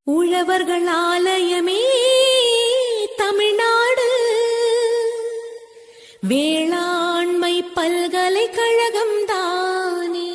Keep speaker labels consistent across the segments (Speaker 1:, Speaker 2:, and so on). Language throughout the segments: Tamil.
Speaker 1: உழவர்கள் ஆலயமே தமிழ்நாடு வேளாண்மை பல்கலைக்கழகம் தானே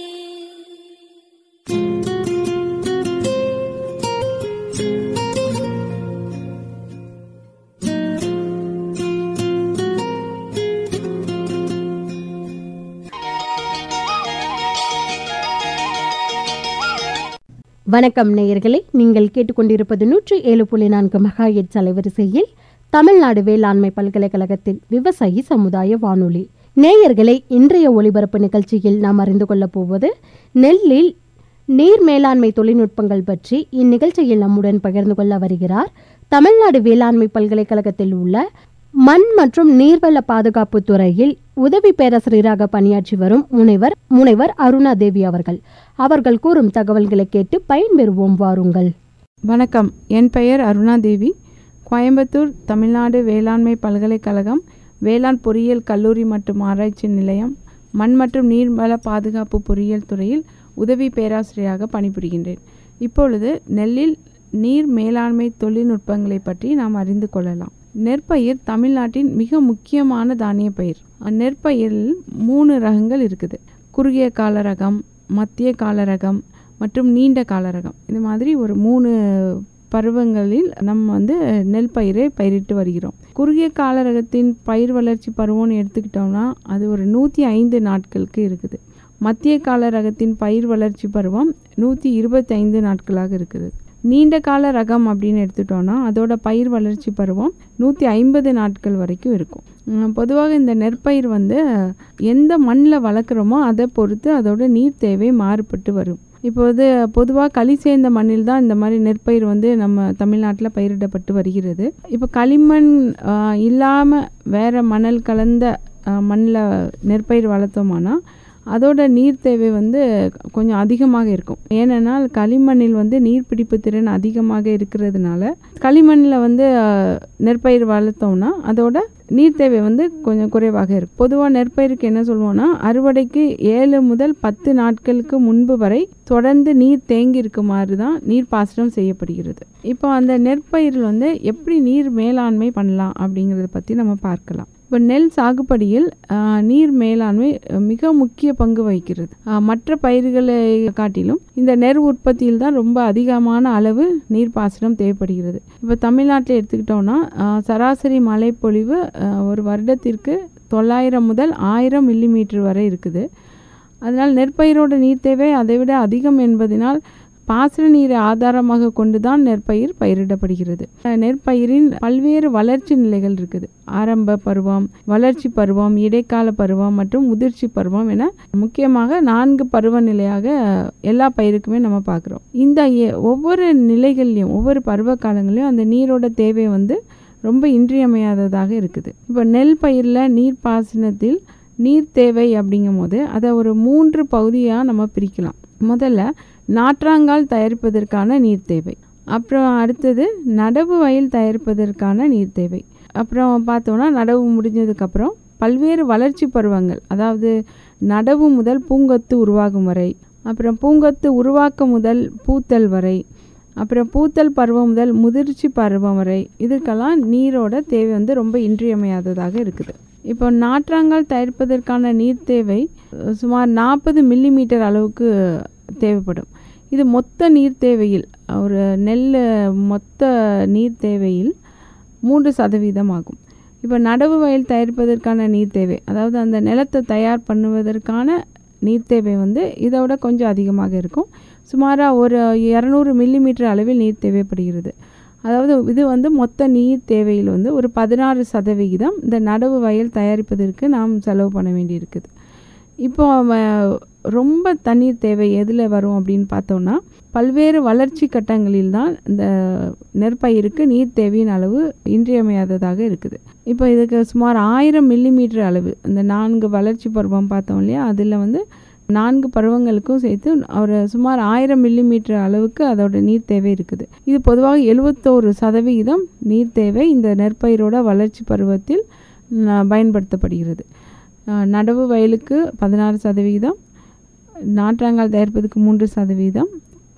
Speaker 2: வணக்கம் நேயர்களே நீங்கள் கேட்டுக்கொண்டிருப்பது நூற்றி ஏழு புள்ளி நான்கு மெகாஹெட்ஸ் அலைவரிசையில் தமிழ்நாடு வேளாண்மை பல்கலைக்கழகத்தின் விவசாயி சமுதாய வானொலி நேயர்களே இன்றைய ஒளிபரப்பு நிகழ்ச்சியில் நாம் அறிந்து கொள்ளப் போவது நெல்லில் நீர் மேலாண்மை தொழில்நுட்பங்கள் பற்றி இந்நிகழ்ச்சியில் நம்முடன் பகிர்ந்து கொள்ள வருகிறார் தமிழ்நாடு வேளாண்மை பல்கலைக்கழகத்தில் உள்ள மண் மற்றும் நீர்வள பாதுகாப்பு துறையில் உதவி பேராசிரியராக பணியாற்றி வரும் முனைவர் முனைவர் அருணா தேவி அவர்கள் அவர்கள் கூறும் தகவல்களை கேட்டு பயன்பெறுவோம் வாருங்கள்
Speaker 3: வணக்கம் என் பெயர் அருணாதேவி கோயம்புத்தூர் தமிழ்நாடு வேளாண்மை பல்கலைக்கழகம் வேளாண் பொறியியல் கல்லூரி மற்றும் ஆராய்ச்சி நிலையம் மண் மற்றும் நீர்வள பாதுகாப்பு பொறியியல் துறையில் உதவி பேராசிரியராக பணிபுரிகின்றேன் இப்பொழுது நெல்லில் நீர் மேலாண்மை தொழில்நுட்பங்களை பற்றி நாம் அறிந்து கொள்ளலாம் நெற்பயிர் தமிழ்நாட்டின் மிக முக்கியமான தானிய பயிர் நெற்பயிரில் மூணு ரகங்கள் இருக்குது குறுகிய கால ரகம் மத்திய கால ரகம் மற்றும் நீண்ட கால ரகம் இது மாதிரி ஒரு மூணு பருவங்களில் நம்ம வந்து நெல் பயிரை பயிரிட்டு வருகிறோம் குறுகிய கால ரகத்தின் பயிர் வளர்ச்சி பருவம்னு எடுத்துக்கிட்டோம்னா அது ஒரு நூற்றி ஐந்து நாட்களுக்கு இருக்குது மத்திய கால ரகத்தின் பயிர் வளர்ச்சி பருவம் நூற்றி இருபத்தி ஐந்து நாட்களாக இருக்குது நீண்ட கால ரகம் அப்படின்னு எடுத்துட்டோம்னா அதோட பயிர் வளர்ச்சி பருவம் நூற்றி ஐம்பது நாட்கள் வரைக்கும் இருக்கும் உம், பொதுவாக இந்த நெற்பயிர் வந்து எந்த மண்ணில் வளர்க்குறோமோ அதை பொறுத்து அதோட நீர் தேவை மாறுபட்டு வரும் இப்போது பொதுவாக களி சேர்ந்த மண்ணில் தான் இந்த மாதிரி நெற்பயிர் வந்து நம்ம தமிழ்நாட்டில் பயிரிடப்பட்டு வருகிறது இப்போ களிமண் இல்லாமல் வேறு மணல் கலந்த மண்ணில் நெற்பயிர் வளர்த்தோமானா அதோட நீர் தேவை வந்து கொஞ்சம் அதிகமாக இருக்கும் ஏனென்றால் களிமண்ணில் வந்து நீர் பிடிப்பு திறன் அதிகமாக இருக்கிறதுனால களிமண்ணில் வந்து அஹ், நெற்பயிர் வளர்த்தோம்னா அதோட நீர் தேவை வந்து கொஞ்சம் குறைவாக இருக்கும் பொதுவாக நெற்பயிருக்கு என்ன சொல்லுவோம்னா அறுவடைக்கு ஏழு முதல் பத்து நாட்களுக்கு முன்பு வரை தொடர்ந்து நீர் தேங்கி இருக்குமாறு தான் நீர் பாசனம் செய்யப்படுகிறது இப்போ அந்த நெற்பயிரில் வந்து எப்படி நீர் மேலாண்மை பண்ணலாம் அப்படிங்கிறத பற்றி நம்ம பார்க்கலாம் இப்போ நெல் சாகுபடியில் ஆஹ், நீர் மேலாண்மை அஹ், மிக முக்கிய பங்கு வகிக்கிறது ஆஹ், மற்ற பயிர்களை காட்டிலும் இந்த நெல் உற்பத்தியில் தான் ரொம்ப அதிகமான அளவு நீர்ப்பாசனம் தேவைப்படுகிறது இப்போ தமிழ்நாட்டில் எடுத்துக்கிட்டோம்னா ஆஹ், சராசரி மழைப்பொழிவு ஆஹ், ஒரு வருடத்திற்கு தொள்ளாயிரம் முதல் ஆயிரம் மில்லிமீட்டர் வரை இருக்குது அதனால் நெற்பயிரோட நீர் தேவை அதைவிட அதிகம் என்பதனால் பாசன நீரை ஆதாரமாக கொண்டு தான் நெற்பயிர் பயிரிடப்படுகிறது அஹ் நெற்பயிரின் பல்வேறு வளர்ச்சி நிலைகள் இருக்குது ஆரம்ப பருவம் வளர்ச்சி பருவம் இடைக்கால பருவம் மற்றும் முதிர்ச்சி பருவம் என முக்கியமாக நான்கு பருவநிலையாக எல்லா பயிருக்குமே நம்ம பார்க்குறோம் இந்த எ- ஒவ்வொரு நிலைகள்லையும் ஒவ்வொரு பருவ காலங்களையும் அந்த நீரோட தேவை வந்து ரொம்ப இன்றியமையாததாக இருக்குது இப்போ நெல் பயிரில் நீர் பாசனத்தில் நீர் தேவை அப்படிங்கும் போது அதை ஒரு மூன்று பகுதியாக நம்ம பிரிக்கலாம் முதல்ல நாற்றாங்கால் தயாரிப்பதற்கான நீர் தேவை அப்புறம் அடுத்தது நடவு வயல் தயாரிப்பதற்கான நீர் தேவை அப்புறம் பார்த்தோன்னா நடவு முடிஞ்சதுக்கப்புறம் பல்வேறு வளர்ச்சி பருவங்கள் அதாவது நடவு முதல் பூங்கொத்து உருவாகும் வரை அப்புறம் பூங்கொத்து உருவாக்கம் முதல் பூத்தல் வரை அப்புறம் பூத்தல் பருவம் முதல் முதிர்ச்சி பருவம் வரை இதற்கெல்லாம் நீரோட தேவை வந்து ரொம்ப இன்றியமையாததாக இருக்குது இப்போ நாற்றாங்கால் தயாரிப்பதற்கான நீர் தேவை அஹ், சுமார் நாற்பது மில்லிமீட்டர் அளவுக்கு தேவைப்படும் இது மொத்த நீர் தேவையில் ஒரு நெல் மொத்த நீர் தேவையில் மூன்று சதவீதம் ஆகும் இப்போ நடவு வயல் தயாரிப்பதற்கான நீர் தேவை அதாவது அந்த நிலத்தை தயார் பண்ணுவதற்கான நீர் தேவை வந்து இதோட கொஞ்சம் அதிகமாக இருக்கும் சுமாராக ஒரு இரநூறு மில்லிமீட்டர் அளவில் நீர் தேவைப்படுகிறது அதாவது இது வந்து மொத்த நீர் தேவையில் வந்து ஒரு பதினாறு சதவிகிதம் இந்த நடவு வயல் தயாரிப்பதற்கு நாம் செலவு பண்ண வேண்டியிருக்குது இப்போ ம- ரொம்ப தண்ணீர் தேவை எதில் வரும் அப்படின்னு பார்த்தோம்னா பல்வேறு வளர்ச்சி கட்டங்களில் தான் இந்த நெற்பயிருக்கு நீர் தேவையின் அளவு இன்றியமையாததாக இருக்குது இப்போ இதுக்கு சுமார் ஆயிரம் மில்லிமீட்டர் அளவு இந்த நான்கு வளர்ச்சி பருவம் பார்த்தோம் இல்லையா அதில் வந்து நான்கு பருவங்களுக்கும் சேர்த்து ஒரு சுமார் ஆயிரம் மில்லிமீட்டர் அளவுக்கு அதோட நீர் தேவை இருக்குது இது பொதுவாக எழுபத்தோரு சதவிகிதம் நீர் தேவை இந்த நெற்பயிரோட வளர்ச்சி பருவத்தில் ந- பயன்படுத்தப்படுகிறது அஹ் நடவு வயலுக்கு பதினாறு சதவிகிதம் நாற்றாங்கால் தயாரிப்பதற்கு மூன்று சதவீதம்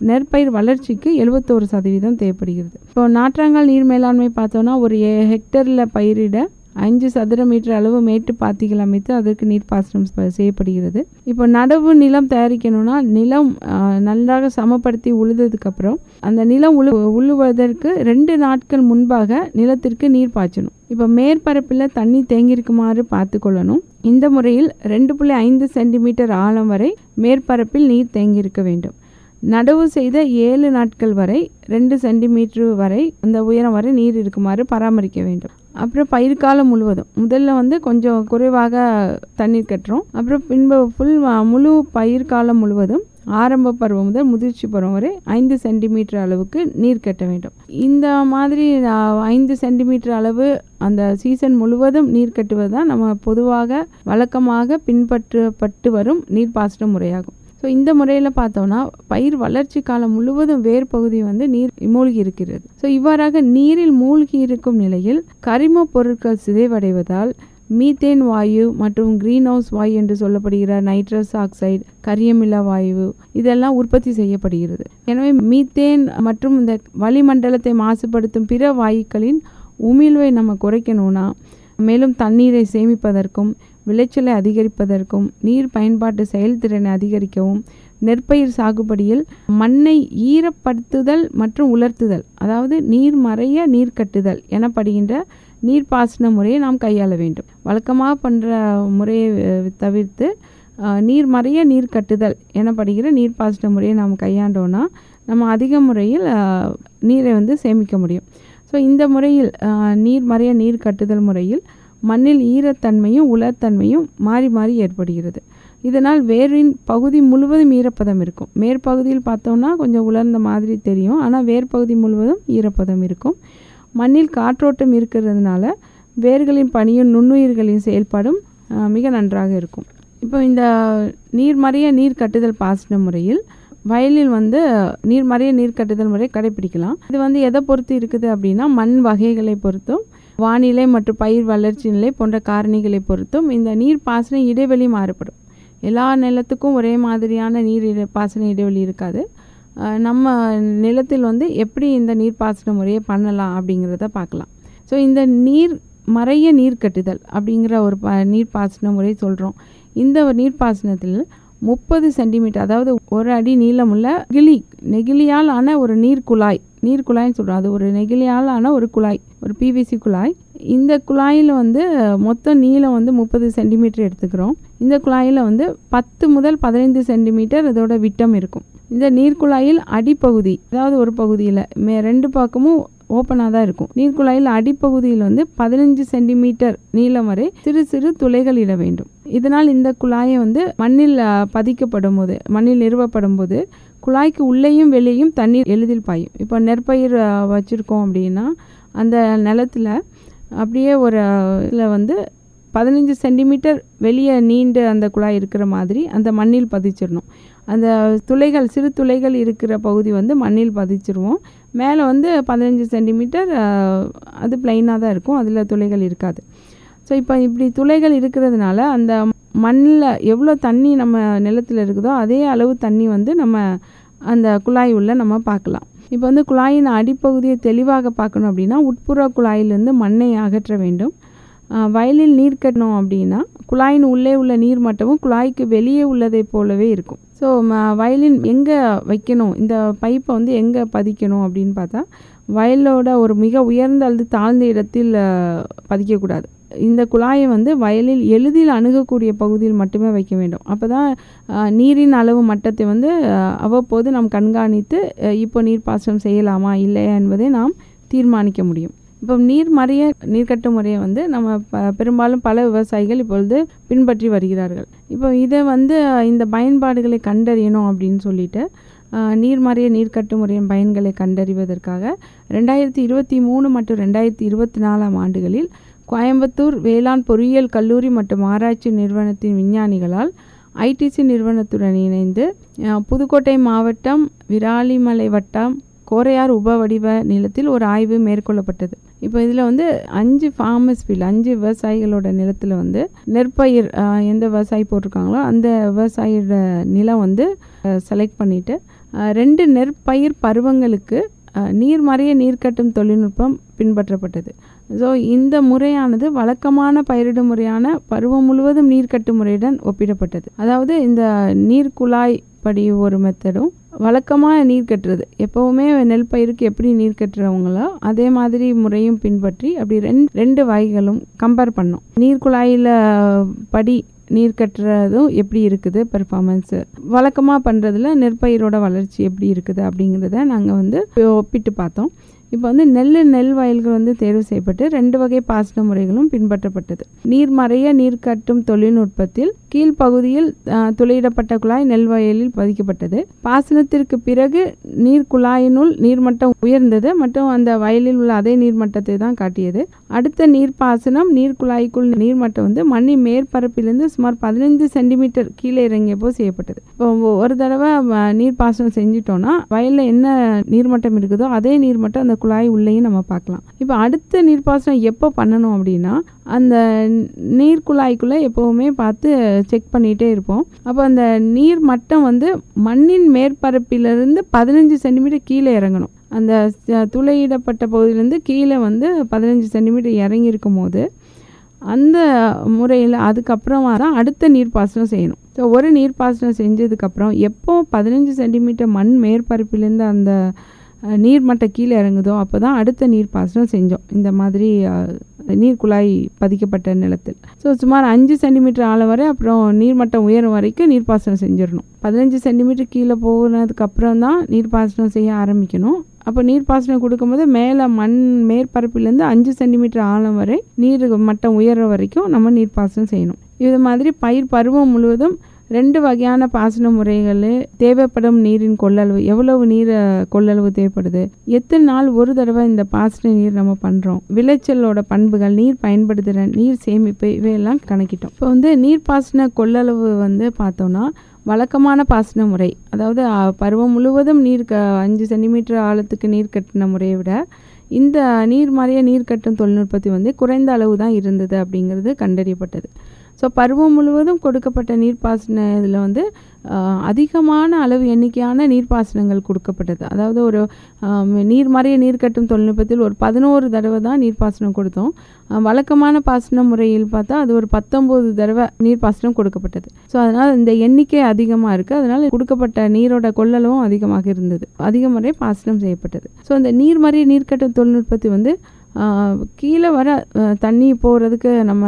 Speaker 3: நெற்பயிர் வளர்ச்சிக்கு எழுபத்தோரு சதவீதம் தேவைப்படுகிறது இப்போ நாற்றாங்கால் நீர் மேலாண்மை பார்த்தோன்னா ஒரு ஏ- ஹெக்டரில் பயிரிட அஞ்சு சதுர மீட்டர் அளவு மேட்டு பாத்திகள் அமைத்து அதற்கு நீர்ப்பாசனம் ப- செய்யப்படுகிறது இப்போ நடவு நிலம் தயாரிக்கணும்னா நிலம் ஆ, நன்றாக சமப்படுத்தி உழுததுக்கப்புறம் அந்த நிலம் உழு உழுவதற்கு ரெண்டு நாட்கள் முன்பாக நிலத்திற்கு நீர் பாய்ச்சணும் இப்போ மேற்பரப்பில் தண்ணி தேங்கியிருக்குமாறு பார்த்து கொள்ளணும் இந்த முறையில் ரெண்டு புள்ளி ஐந்து சென்டிமீட்டர் ஆழம் வரை மேற்பரப்பில் நீர் தேங்கியிருக்க வேண்டும் நடவு செய்த ஏழு நாட்கள் வரை ரெண்டு சென்டிமீட்டர் வரை அந்த உயரம் வரை நீர் இருக்குமாறு பராமரிக்க வேண்டும் அப்புறம் பயிர் காலம் முழுவதும் முதல்ல வந்து கொஞ்சம் குறைவாக தண்ணீர் கட்டுறோம் அப்புறம் பின்பு ஃபுல் முழு பயிர் காலம் முழுவதும் ஆரம்ப பருவம் முதல் முதிர்ச்சி பருவம் வரை ஐந்து சென்டிமீட்டர் அளவுக்கு நீர் கட்ட வேண்டும் இந்த மாதிரி ஆ, ஐந்து சென்டிமீட்டர் அளவு அந்த சீசன் முழுவதும் நீர் கட்டுவது தான் நம்ம பொதுவாக வழக்கமாக பின்பற்றப்பட்டு வரும் நீர்ப்பாசன முறையாகும் ஸோ இந்த முறையில் பார்த்தோம்னா பயிர் வளர்ச்சி காலம் முழுவதும் வேர் பகுதி வந்து நீர் மூழ்கி இருக்கிறது ஸோ இவ்வாறாக நீரில் மூழ்கி இருக்கும் நிலையில் கரிம பொருட்கள் சிதைவடைவதால் மீத்தேன் வாயு மற்றும் கிரீன் ஹவுஸ் வாயு என்று சொல்லப்படுகிற நைட்ரஸ் ஆக்சைடு கரியமில வாயு இதெல்லாம் உற்பத்தி செய்யப்படுகிறது எனவே மீத்தேன் மற்றும் இந்த வளிமண்டலத்தை மாசுபடுத்தும் பிற வாயுக்களின் உமிழ்வை நம்ம குறைக்கணும்னா மேலும் தண்ணீரை சேமிப்பதற்கும் விளைச்சலை அதிகரிப்பதற்கும் நீர் பயன்பாட்டு செயல்திறனை அதிகரிக்கவும் நெற்பயிர் சாகுபடியில் மண்ணை ஈரப்படுத்துதல் மற்றும் உலர்த்துதல் அதாவது நீர் மறைய நீர் கட்டுதல் எனப்படுகின்ற நீர்ப்பாசன முறையை நாம் கையாள வேண்டும் வழக்கமாக பண்ணுற முறையை அஹ், தவிர்த்து அஹ், நீர் மறைய நீர் கட்டுதல் எனப்படுகிற நீர்ப்பாசன முறையை நாம் கையாண்டோன்னா நம்ம அதிக முறையில் அஹ், நீரை வந்து சேமிக்க முடியும் ஸோ இந்த முறையில் அஹ், நீர் மறைய நீர் கட்டுதல் முறையில் மண்ணில் ஈரத்தன்மையும் உலர்த்தன்மையும் மாறி மாறி ஏற்படுகிறது இதனால் வேரின் பகுதி முழுவதும் ஈரப்பதம் இருக்கும் மேற்பகுதியில் பார்த்தோம்னா கொஞ்சம் உலர்ந்த மாதிரி தெரியும் ஆனால் வேர் பகுதி முழுவதும் ஈரப்பதம் இருக்கும் மண்ணில் காற்றோட்டம் இருக்கிறதுனால வேர்களின் பணியும் நுண்ணுயிர்களின் செயல்பாடும் அஹ், மிக நன்றாக இருக்கும் இப்போ இந்த நீர் மறைய நீர் கட்டுதல் பாசன முறையில் வயலில் வந்து நீர் மறைய நீர் கட்டுதல் முறை கடைபிடிக்கலாம் இது வந்து எதை பொறுத்து இருக்குது அப்படின்னா மண் வகைகளை பொறுத்தும் வானிலை மற்றும் பயிர் வளர்ச்சி நிலை போன்ற காரணிகளை பொறுத்தும் இந்த நீர் பாசன இடைவெளி மாறுபடும் எல்லா நிலத்துக்கும் ஒரே மாதிரியான நீர் இட- பாசன இடைவெளி இருக்காது அஹ் நம்ம நிலத்தில் வந்து எப்படி இந்த நீர்ப்பாசன முறையை பண்ணலாம் அப்படிங்கிறத பார்க்கலாம் ஸோ இந்த நீர் மறைய நீர் கட்டுதல் அப்படிங்கிற ஒரு ப நீர்ப்பாசன முறை சொல்கிறோம் இந்த நீர்ப்பாசனத்தில் முப்பது சென்டிமீட்டர் அதாவது ஒரு அடி நீளமுள்ள நெகிழி நெகிழியால் ஆன ஒரு நீர் குழாய் நீர் குழாய்னு சொல்கிறோம் அது ஒரு நெகிழியால் ஆன ஒரு குழாய் ஒரு பிவிசி குழாய் இந்த குழாயில் வந்து மொத்த நீளம் வந்து முப்பது சென்டிமீட்டர் எடுத்துக்கிறோம் இந்த குழாயில் வந்து பத்து முதல் பதினைந்து சென்டிமீட்டர் இதோட விட்டம் இருக்கும் இந்த நீர்க்குழாயில் அடிப்பகுதி அதாவது ஒரு பகுதியில் மே ரெண்டு பக்கமும் ஓப்பனாக தான் இருக்கும் நீர்க்குழாயில் அடிப்பகுதியில் வந்து பதினஞ்சு சென்டிமீட்டர் நீளம் வரை சிறு சிறு துளைகள் இட வேண்டும் இதனால் இந்த குழாயை வந்து மண்ணில் ஆ, பதிக்கப்படும் போது மண்ணில் நிறுவப்படும் போது குழாய்க்கு உள்ளேயும் வெளியேயும் தண்ணீர் எளிதில் பாயும் இப்போ நெற்பயிர் ஆ, வச்சிருக்கோம் அப்படின்னா அந்த நிலத்துல அப்படியே ஒரு இதில் வந்து பதினஞ்சு சென்டிமீட்டர் வெளியே நீண்டு அந்த குழாய் இருக்கிற மாதிரி அந்த மண்ணில் பதிச்சிடணும் அந்த துளைகள் சிறு துளைகள் இருக்கிற பகுதி வந்து மண்ணில் பதிச்சிருவோம் மேலே வந்து பதினஞ்சு சென்டிமீட்டர் அது பிளைனாக தான் இருக்கும் அதில் துளைகள் இருக்காது ஸோ இப்போ இப்படி துளைகள் இருக்கிறதுனால அந்த மண்ணில் எவ்வளோ தண்ணி நம்ம நிலத்தில் இருக்குதோ அதே அளவு தண்ணி வந்து நம்ம அந்த குழாய் உள்ள நம்ம பார்க்கலாம் இப்போ வந்து குழாயின் அடிப்பகுதியை தெளிவாக பார்க்கணும் அப்படின்னா உட்புற குழாயிலிருந்து மண்ணை அகற்ற வேண்டும் ஆஹ் வயலில் நீர் கட்டணும் அப்படின்னா குழாயின் உள்ளே உள்ள நீர் மட்டமும் குழாய்க்கு வெளியே உள்ளதைப் போலவே இருக்கும் ஸோ வயலின் எங்கே வைக்கணும் இந்த பைப்பை வந்து எங்கே பதிக்கணும் அப்படின்னு பார்த்தா வயலோட ஒரு மிக உயர்ந்த அல்லது தாழ்ந்த இடத்தில் ஆஹ், பதிக்கக்கூடாது இந்த குழாயை வந்து வயலில் எளிதில் அணுகக்கூடிய பகுதியில் மட்டுமே வைக்க வேண்டும் அப்போ தான் நீரின் அளவு மட்டத்தை வந்து ஆஹ், அவ்வப்போது நாம் கண்காணித்து ஆஹ், இப்போ நீர்ப்பாசனம் செய்யலாமா இல்லையா என்பதை நாம் தீர்மானிக்க முடியும் இப்போ நீர் மறைய நீர்க்கட்டு முறையை வந்து நம்ம ப பெரும்பாலும் பல விவசாயிகள் இப்பொழுது பின்பற்றி வருகிறார்கள் இப்போ இதை வந்து அஹ், இந்த பயன்பாடுகளை கண்டறியணும் அப்படின்னு சொல்லிட்டு அஹ், நீர்மறைய நீர்க்கட்டு முறையின் பயன்களை கண்டறிவதற்காக ரெண்டாயிரத்தி இருபத்தி மூணு மற்றும் ரெண்டாயிரத்தி இருபத்தி நாலாம் ஆண்டுகளில் கோயம்புத்தூர் வேளாண் பொறியியல் கல்லூரி மற்றும் ஆராய்ச்சி நிறுவனத்தின் விஞ்ஞானிகளால் ஐடிசி நிறுவனத்துடன் இணைந்து அஹ், புதுக்கோட்டை மாவட்டம் விராலிமலை வட்டம் கோரையார் உப வடிவ நிலத்தில் ஒரு ஆய்வு மேற்கொள்ளப்பட்டது இப்போ இதில் வந்து அஞ்சு ஃபார்மர்ஸ் ஃபீல்ட் அஞ்சு விவசாயிகளோட நிலத்தில் வந்து நெற்பயிர் ஆஹ், எந்த விவசாயி போட்டிருக்காங்களோ அந்த விவசாயியோட நிலம் வந்து செலக்ட் பண்ணிவிட்டு அஹ், ரெண்டு நெற்பயிர் பருவங்களுக்கு அஹ், நீர்மறைய நீர்க்கட்டும் தொழில்நுட்பம் பின்பற்றப்பட்டது ஸோ இந்த முறையானது வழக்கமான பயிரிடும் முறையான பருவம் முழுவதும் நீர்க்கட்டும் முறையுடன் ஒப்பிடப்பட்டது அதாவது இந்த நீர்க்குழாய் படி ஒரு மெத்தடும் வழக்கமாக நீர் கட்டுறது எப்போவுமே நெல் பயிருக்கு எப்படி நீர் கட்டுறவங்களோ அதே மாதிரி முறையும் பின்பற்றி அப்படி ரெண்டு ரெண்டு வகைகளும் கம்பேர் பண்ணோம் நீர்க்குழாயில் படி நீர் கட்டுறதும் எப்படி இருக்குது பெர்ஃபார்மன்ஸு வழக்கமாக பண்ணுறதுல நெற்பயிரோட வளர்ச்சி எப்படி இருக்குது அப்படிங்கிறத நாங்கள் வந்து ஒப்பிட்டு பார்த்தோம் இப்போ வந்து நெல் நெல் வயல்கள் வந்து தேர்வு செய்யப்பட்டு ரெண்டு வகை பாசன முறைகளும் பின்பற்றப்பட்டது நீர்மறைய நீர் கட்டும் தொழில்நுட்பத்தில் கீழ்ப்பகுதியில் அஹ், துளையிடப்பட்ட குழாய் நெல் வயலில் பதிக்கப்பட்டது பாசனத்திற்கு பிறகு நீர் குழாயினுள் நீர்மட்டம் உயர்ந்தது மற்றும் அந்த வயலில் உள்ள அதே நீர்மட்டத்தை தான் காட்டியது அடுத்த நீர்ப்பாசனம் நீர் குழாய்க்குள் நீர்மட்டம் வந்து மண்ணின் மேற்பரப்பிலிருந்து சுமார் பதினைந்து சென்டிமீட்டர் கீழே இறங்கிய போது செய்யப்பட்டது இப்போ ஒரு தடவை ம- நீர்ப்பாசனம் செஞ்சிட்டோம்னா வயலில் என்ன நீர்மட்டம் இருக்குதோ அதே நீர்மட்டம் அந்த குழாய் உள்ளேயும் நம்ம பார்க்கலாம் இப்போ அடுத்த நீர்ப்பாசனம் எப்போ பண்ணணும் அப்படின்னா அந்த நீர் குழாய்க்குள்ளே எப்போவுமே பார்த்து செக் பண்ணிகிட்டே இருப்போம் அப்போ அந்த நீர் மட்டம் வந்து மண்ணின் மேற்பரப்பிலிருந்து பதினஞ்சு சென்டிமீட்டர் கீழே இறங்கணும் அந்த ச- துளையிடப்பட்ட பகுதியிலேருந்து கீழே வந்து பதினஞ்சு சென்டிமீட்டர் இறங்கி இருக்கும் போது அந்த முறையில் அதுக்கப்புறமா தான் அடுத்த நீர்ப்பாசனம் செய்யணும் ஸோ ஒரு நீர்ப்பாசனம் செஞ்சதுக்கப்புறம் எப்போ பதினஞ்சு சென்டிமீட்டர் மண் மேற்பரப்பிலேருந்து அந்த அஹ், நீர்மட்டம் கீழே இறங்குதோ அப்போ தான் அடுத்த நீர்ப்பாசனம் செஞ்சோம் இந்த மாதிரி அஹ், நீர் குழாய் பதிக்கப்பட்ட நிலத்தில் ஸோ சுமார் அஞ்சு சென்டிமீட்டர் ஆழம் வரை அப்புறம் நீர்மட்டம் உயரும் வரைக்கும் நீர்ப்பாசனம் செஞ்சிடணும் பதினஞ்சு சென்டிமீட்டர் கீழே போனதுக்கு அப்புறம் தான் நீர்ப்பாசனம் செய்ய ஆரம்பிக்கணும் அப்போ நீர்ப்பாசனம் கொடுக்கும்போது மேலே மண் மேற்பரப்பிலேருந்து அஞ்சு சென்டிமீட்டர் ஆழம் வரை நீர் மட்டம் உயர்ற வரைக்கும் நம்ம நீர்ப்பாசனம் செய்யணும் இது மாதிரி பயிர் பருவம் முழுவதும் ரெண்டு வகையான பாசன முறைகள் தேவைப்படும் நீரின் கொள்ளளவு எவ்வளவு நீர் அஹ், கொள்ளளவு தேவைப்படுது எத்தனை நாள் ஒரு தடவை இந்த பாசன நீர் நம்ம பண்ணுறோம் விளைச்சலோட பண்புகள் நீர் பயன்படுத்துகிற நீர் சேமிப்பு இவையெல்லாம் கணக்கிட்டோம் இப்போ வந்து நீர்ப்பாசன கொள்ளளவு வந்து பார்த்தோம்னா வழக்கமான பாசன முறை அதாவது அஹ், பருவம் முழுவதும் நீர் க அஞ்சு சென்டிமீட்டர் ஆழத்துக்கு நீர் கட்டின முறையை விட இந்த நீர் மறைய நீர் கட்டும் தொழில்நுட்பத்தை வந்து குறைந்த அளவு தான் இருந்தது அப்படிங்கிறது கண்டறியப்பட்டது ஸோ பருவம் முழுவதும் கொடுக்கப்பட்ட நீர்ப்பாசன இதில் வந்து ஆஹ், அதிகமான அளவு எண்ணிக்கையான நீர்ப்பாசனங்கள் கொடுக்கப்பட்டது அதாவது ஒரு ஆம், நீர் மறைய நீர் கட்டும் தொழில்நுட்பத்தில் ஒரு பதினோரு தடவை தான் நீர்ப்பாசனம் கொடுத்தோம் ஆஹ், வழக்கமான பாசன முறையில் பார்த்தா அது ஒரு பத்தொம்போது தடவை நீர்ப்பாசனம் கொடுக்கப்பட்டது ஸோ அதனால் இந்த எண்ணிக்கை அதிகமாக இருக்குது அதனால் கொடுக்கப்பட்ட நீரோட கொள்ளளவும் அதிகமாக இருந்தது அதிக முறை பாசனம் செய்யப்பட்டது ஸோ இந்த நீர் மறைய நீர் கட்டும் தொழில்நுட்பத்தை வந்து ஆஹ், கீழே வர ஆஹ், தண்ணி போகிறதுக்கு நம்ம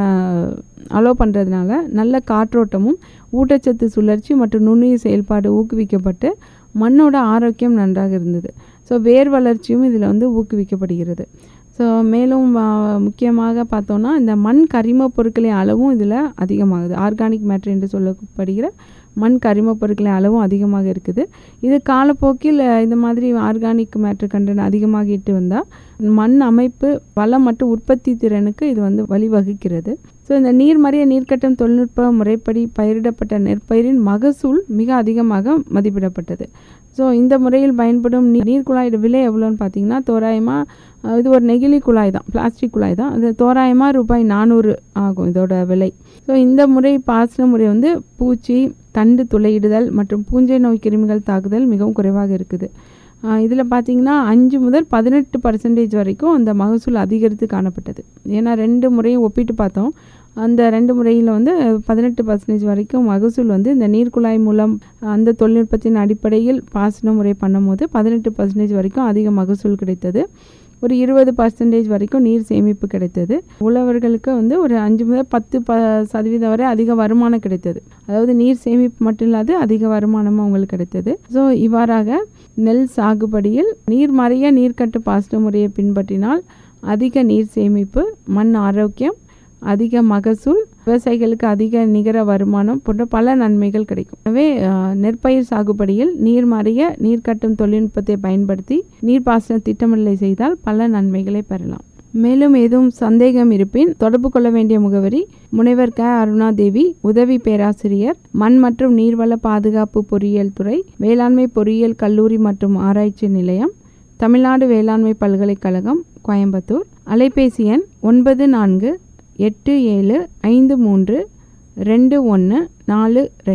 Speaker 3: அலோவ் பண்ணுறதுனால நல்ல காற்றோட்டமும் ஊட்டச்சத்து சுழற்சி மற்றும் நுண்ணுயிர் செயல்பாடு ஊக்குவிக்கப்பட்டு மண்ணோட ஆரோக்கியம் நன்றாக இருந்தது ஸோ வேர் வளர்ச்சியும் இதில் வந்து ஊக்குவிக்கப்படுகிறது ஸோ மேலும் ஆ, முக்கியமாக பார்த்தோன்னா இந்த மண் கரிம பொருட்களின் அளவும் இதில் அதிகமாகுது ஆர்கானிக் மேட்ரு என்று சொல்லப்படுகிற மண் கரிம பொருட்களின் அளவும் அதிகமாக இருக்குது இது காலப்போக்கில் அஹ், இந்த மாதிரி ஆர்கானிக் மேட்ரு கண்டென்ட் அதிகமாகிட்டு வந்தால் மண் அமைப்பு வளம் மற்றும் உற்பத்தி திறனுக்கு இது வந்து வழிவகுக்கிறது ஸோ இந்த நீர்மறைய நீர்க்கட்டும் தொழில்நுட்ப முறைப்படி பயிரிடப்பட்ட நெற்பயிரின் மகசூல் மிக அதிகமாக மதிப்பிடப்பட்டது ஸோ இந்த முறையில் பயன்படும் நீர் நீர் குழாயோட விலை எவ்வளோன்னு பார்த்தீங்கன்னா தோராயமாக இது ஒரு நெகிழி குழாய் தான் பிளாஸ்டிக் குழாய் தான் அது தோராயமாக ரூபாய் நானூறு ஆகும் இதோட விலை ஸோ இந்த முறை பாசன முறை வந்து பூச்சி தண்டு துளையிடுதல் மற்றும் பூஞ்சை நோய் கிருமிகள் தாக்குதல் மிகவும் குறைவாக இருக்குது இதில் பார்த்தீங்கன்னா அஞ்சு முதல் பதினெட்டு பர்சன்டேஜ் வரைக்கும் அந்த மகசூல் அதிகரித்து காணப்பட்டது ஏன்னா ரெண்டு முறையும் ஒப்பிட்டு பார்த்தோம் அந்த ரெண்டு முறையில் வந்து பதினெட்டு பர்சன்டேஜ் வரைக்கும் மகசூல் வந்து இந்த நீர்க்குழாய் மூலம் அந்த தொழில்நுட்பத்தின் அடிப்படையில் பாசன முறை பண்ணும்போது பதினெட்டு பர்சன்டேஜ் வரைக்கும் அதிக மகசூல் கிடைத்தது ஒரு இருபது பர்சன்டேஜ் வரைக்கும் நீர் சேமிப்பு கிடைத்தது உழவர்களுக்கு வந்து ஒரு அஞ்சு முதல் பத்து ப சதவீதம் வரை அதிக வருமானம் கிடைத்தது அதாவது நீர் சேமிப்பு மட்டும் இல்லாது அதிக வருமானமும் அவங்களுக்கு கிடைத்தது ஸோ இவ்வாறாக நெல் சாகுபடியில் நீர் மறைய நீர்க்கட்டு பாசன முறையை பின்பற்றினால் அதிக நீர் சேமிப்பு மண் ஆரோக்கியம் அதிக மகசூல் விவசாயிகளுக்கு அதிக நிகர வருமானம் போன்ற பல நன்மைகள் கிடைக்கும் எனவே அஹ், நெற்பயிர் சாகுபடியில் நீர் மறைய நீர் கட்டும் தொழில்நுட்பத்தை பயன்படுத்தி நீர்ப்பாசன திட்டமிடலை செய்தால் பல நன்மைகளை பெறலாம் மேலும் ஏதும் சந்தேகம் இருப்பின் தொடர்பு கொள்ள வேண்டிய முகவரி முனைவர் க அருணா தேவி உதவி பேராசிரியர் மண் மற்றும் நீர்வள பாதுகாப்பு பொறியியல் துறை வேளாண்மை பொறியியல் கல்லூரி மற்றும் ஆராய்ச்சி நிலையம் தமிழ்நாடு வேளாண்மை பல்கலைக்கழகம் கோயம்புத்தூர் அலைபேசி எண் ஒன்பது நான்கு எட்டு ஏழு ஐந்து மூன்று ரெண்டு ஒன்று நாலு ரெண்டு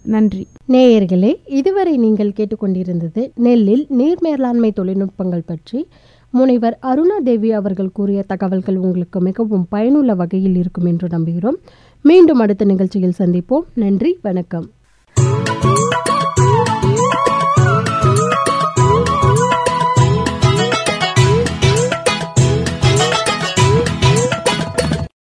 Speaker 3: நன்றி
Speaker 2: நேயர்களே இதுவரை நீங்கள் கேட்டுக்கொண்டிருந்தது நெல்லில் நீர் மேலாண்மை தொழில்நுட்பங்கள் பற்றி முனைவர் அருணா தேவி அவர்கள் கூறிய தகவல்கள் உங்களுக்கு மிகவும் பயனுள்ள வகையில் இருக்கும் என்று நம்புகிறோம் மீண்டும் அடுத்த நிகழ்ச்சியில் சந்திப்போம் நன்றி வணக்கம்